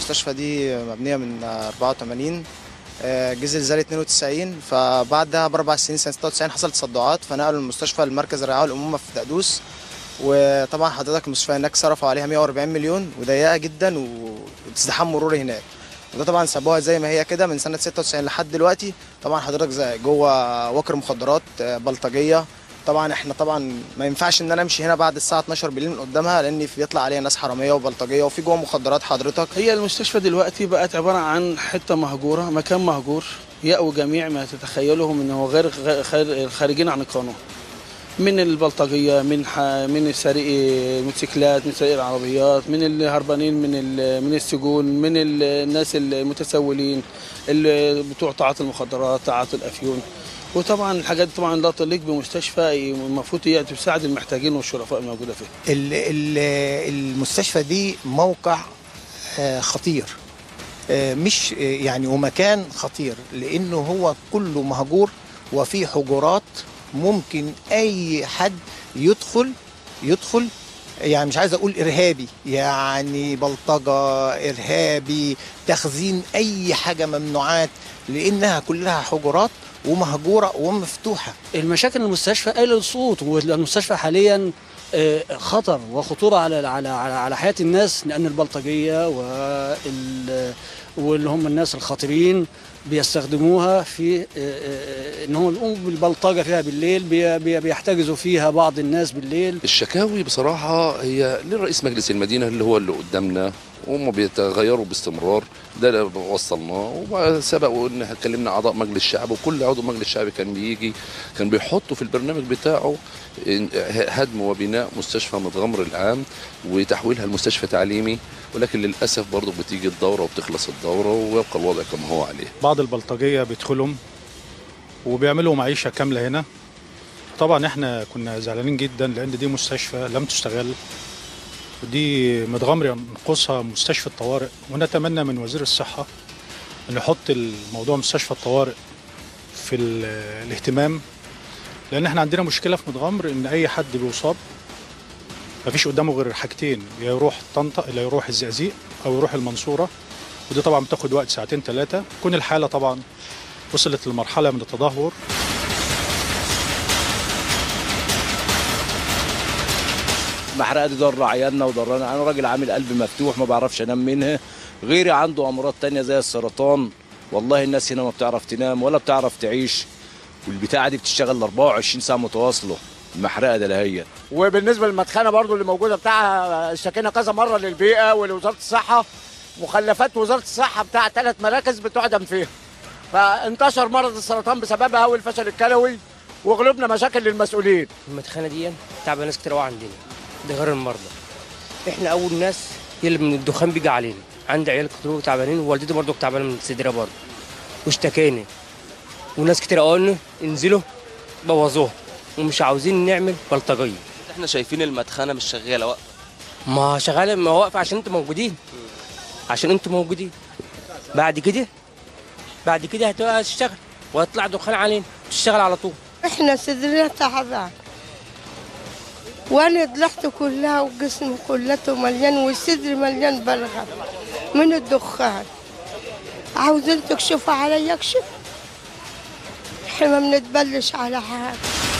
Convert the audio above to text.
المستشفى دي مبنيه من 84 آه، جه زلزال 92 فبعدها باربع سنين سنه 96 حصلت تصدعات فنقلوا المستشفى لمركز الرعايه والامومه في دقدوس وطبعا حضرتك المستشفى هناك صرفوا عليها 140 مليون وضيقه جدا وازدحام مروري هناك وده طبعا سابوها زي ما هي كده من سنه 96 لحد دلوقتي طبعا حضرتك زي جوه وكر مخدرات آه، بلطجيه طبعا احنا طبعا ما ينفعش ان انا امشي هنا بعد الساعه 12 بالليل من قدامها لان في بيطلع عليها ناس حراميه وبلطجيه وفي جوه مخدرات حضرتك هي المستشفى دلوقتي بقت عبارة عن حتة مهجورة مكان مهجور يأوي جميع ما تتخيله من هو غير غير- خارجين عن القانون من البلطجية من ح... من سارق الموتوسيكلات من سارق العربيات من الهربانين من ال... من السجون من ال- الناس المتسولين اللي بتوع تعاطي المخدرات تعاطي الأفيون وطبعا الحاجات دي طبعا لا تليق بمستشفى المفروض هي تساعد المحتاجين والشرفاء الموجودة فيه ال- ال- المستشفى دي موقع آه، خطير آه، مش آه، يعني ومكان خطير لانه هو كله مهجور وفي حجرات ممكن اي حد يدخل يدخل يعني مش عايز اقول ارهابي يعني بلطجه ارهابي تخزين اي حاجه ممنوعات لانها كلها حجرات ومهجوره ومفتوحه المشاكل المستشفى قلل الصوت والمستشفى حاليا آه، خطر وخطوره على على على على حياه الناس لان البلطجيه وال واللي هم الناس الخطيرين بيستخدموها في آه، آه، ان هم يقوموا بالبلطجه فيها بالليل بي- بي- بيحتجزوا فيها بعض الناس بالليل الشكاوي بصراحة هي لرئيس مجلس المدينة اللي هو اللي قدامنا وهم بيتغيروا باستمرار ده اللي وصلناه وسبق وان اتكلمنا اعضاء مجلس الشعب وكل عضو مجلس الشعب كان بيجي كان بيحطوا في البرنامج بتاعه إن- هدم وبناء مستشفى متغمر العام وتحويلها لمستشفى تعليمي ولكن للاسف برضه بتيجي الدوره وبتخلص الدوره ويبقى الوضع كما هو عليه بعض البلطجية بيدخلهم وبيعملوا معيشة كاملة هنا طبعا احنا كنا زعلانين جدا لان دي مستشفى لم تستغل ودي متغمر ينقصها مستشفى الطوارئ ونتمنى من وزير الصحة انه يحط الموضوع مستشفى الطوارئ في ال- الاهتمام لان احنا عندنا مشكلة في متغمر ان اي حد بيصاب مفيش قدامه غير حاجتين يا يروح طنطا لا يروح الزقازيق او يروح المنصورة ودي طبعا بتاخد وقت ساعتين ثلاثة تكون الحالة طبعا وصلت لمرحلة من التدهور المحرقه دي ضر عيالنا وضرنا انا راجل عامل قلب مفتوح ما بعرفش انام منها غيري عنده امراض تانية زي السرطان والله الناس هنا ما بتعرف تنام ولا بتعرف تعيش والبتاعه دي بتشتغل 24 ساعه متواصله المحرقه ده هي وبالنسبه للمدخنه برضو اللي موجوده بتاعها اشتكينا كذا مره للبيئه ولوزاره الصحه مخلفات وزاره الصحه بتاع ثلاث مراكز بتعدم فيها فانتشر مرض السرطان بسببها والفشل الكلوي وغلبنا مشاكل للمسؤولين المدخنه دي تعب ناس كتير قوي عندنا ده غير المرضى احنا اول ناس يلي من الدخان بيجي علينا عندي عيال كتير تعبانين ووالدتي برضه تعبانه من صدرها برضه واشتكينا وناس كتير قالوا انزلوا بوظوها ومش عاوزين نعمل بلطجيه احنا شايفين المدخنه مش شغاله واقفه ما شغاله ما واقفه عشان انتوا موجودين عشان انتوا موجودين بعد كده بعد كده هتبقى تشتغل وهيطلع دخان علينا تشتغل على طول احنا صدرنا تعبان وانا ضلعت كلها وجسمي كلته مليان والصدر مليان بلغم من الدخان عاوزين تكشفوا عليا اكشف احنا ما بنتبلش على حاجه